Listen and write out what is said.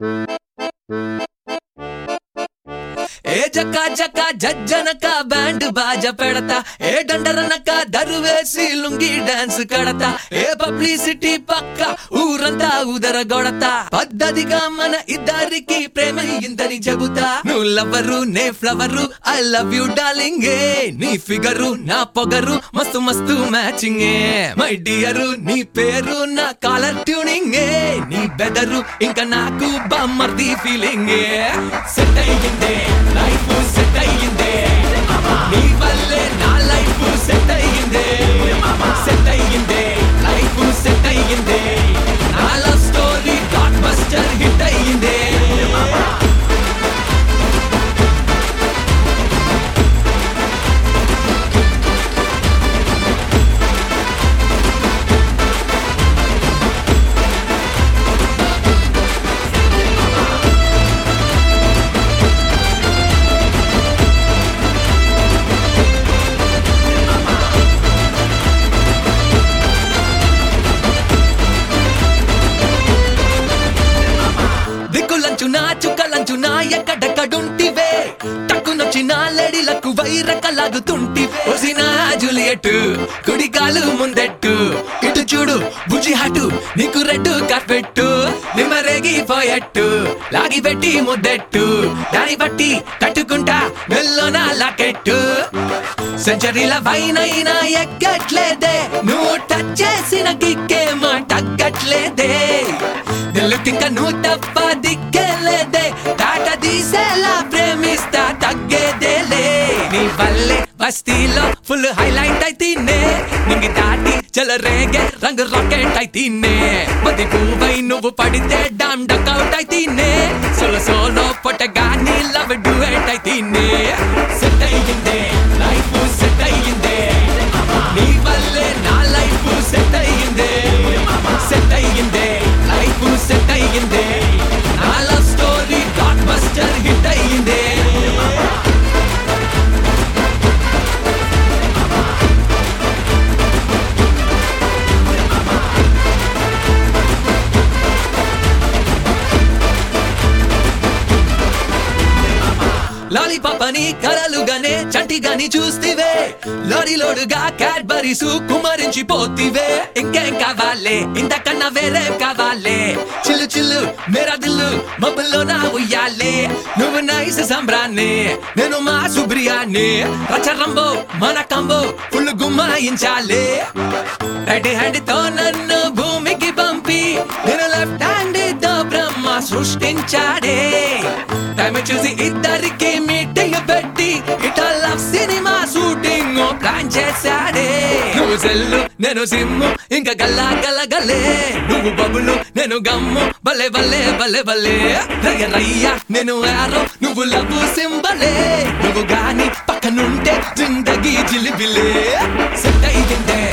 ఏ జక్క జక్క జజ్జనక band బాజ పెడతా ఏ డండరనక దరువేసి lungi dance కడతా ఏ publicity పక్క ఊరంతా ఉదర గొడతా పద్ధతిగా మన ఇద్దరికి ప్రేమ ఇందని చెబుతా నువ్వు లవ్వరు నే flower I love you darling ఏ నీ ఫిగరు నా పొగరు మస్తు మస్తు మ్యాచింగ్ ఏ మై డియరు నీ పేరు నా కాలర్ ట్యూనింగ్ ఏ నీ బెదరు ఇంకా నాకు బమ్మర్ది ఫీలింగ్ ఏ సెట్ అయ్యిందే లైఫ్ సెట్ అయ్యిందే నీ వల్లే నా లైఫ్ సెట్ అయ్యిందే సెట్ అయ్యిందే లైఫ్ సెట్ అయ్యిందే నా love story blockbuster hit అయ్యిందే దిక్కులంచునా చుక్కలంచునా ఎక్కడెక్కడుంటివే టక్కునొచ్చిన లేడీలకు వైరకలాగుతుంటివే ఒసినా జూలియట్ కుడి కాలు ముందెట్టు ఇటు చూడు బుజి హటు నీకు రెడ్డు కార్పెట్టు నిమ్మరేగిపోయట్టు లాగి పెట్టి ముద్దెట్టు దాని బట్టి తట్టుకుంటా మెల్లోన లాకెట్టు సెంచరీల వైనైనా ఎక్కట్లేదే నువ్వు టచ్ చేసిన కిక్కేమో తగ్గట్లేదే నిలుకింక నువ్వు తప్ప దిక్కేలేదే తాట తీసేలా ప్రేమిస్తా తగ్గేదేలే నీ వల్లే బస్తీలో ఫుల్ హైలైట్ అయితేనే నింగి దాటి చెలరేగే రంగు రాకెట్ అయితేనే మది పువ్వై నువ్వు పడితే డామ్ డకౌట్ అయితేనే సోలో సోలో పొట్టగాని లవ్ డుయట్ అయితేనే సెట్ అయ్యిందే లైఫ్ సెట్ అయ్యిందే నీ వల్లే నా లైఫ్ సెట్ అయ్యిందే సెట్ అయ్యిందే లైఫ్ సెట్ అయ్యిందే నా love story blockbuster hit అయ్యిందే లాలీపాపని కలలుగానే చంటిగాని చూస్తివే లారీలోడుగా క్యాడ్బరీసు కుమరించి పోతివే ఇంకేం కావాలే ఇంతకన్నా వేరే కావాలే చిల్లు చిల్లు మేరా దిల్లు మబ్బుల్లో నా ఉయ్యాలే నువ్వు నైస్ సంబ్రాన్ని నేను మా సుబ్రియాన్ని రచరంబో మన కంబో ఫుల్ గుమ్మాయించాలే రైట్ హ్యాండ్ తో నన్ను భూమికి పంపి నేను లెఫ్ట్ హ్యాండ్ తో బ్రహ్మ సృష్టించాడే టైం చూసి ఇద్దరికి మీటింగ్ పెట్టి ఇట లవ్ సినిమా షూటింగ్ ప్లాన్ చేశాడే నువ్వు సెల్లు నేను సిమ్ము ఇంకా గల్లా గల్ల గల్లే నువ్వు బబులు నేను గమ్ము బలే బలే బలే బలే రయ్య రయ్య నేను ఆరో నువ్వు లవ్ సింబలే నువ్వు గాని పక్కనుంటే జిందగీ జిలిబిలే సెట్ అయ్యిందే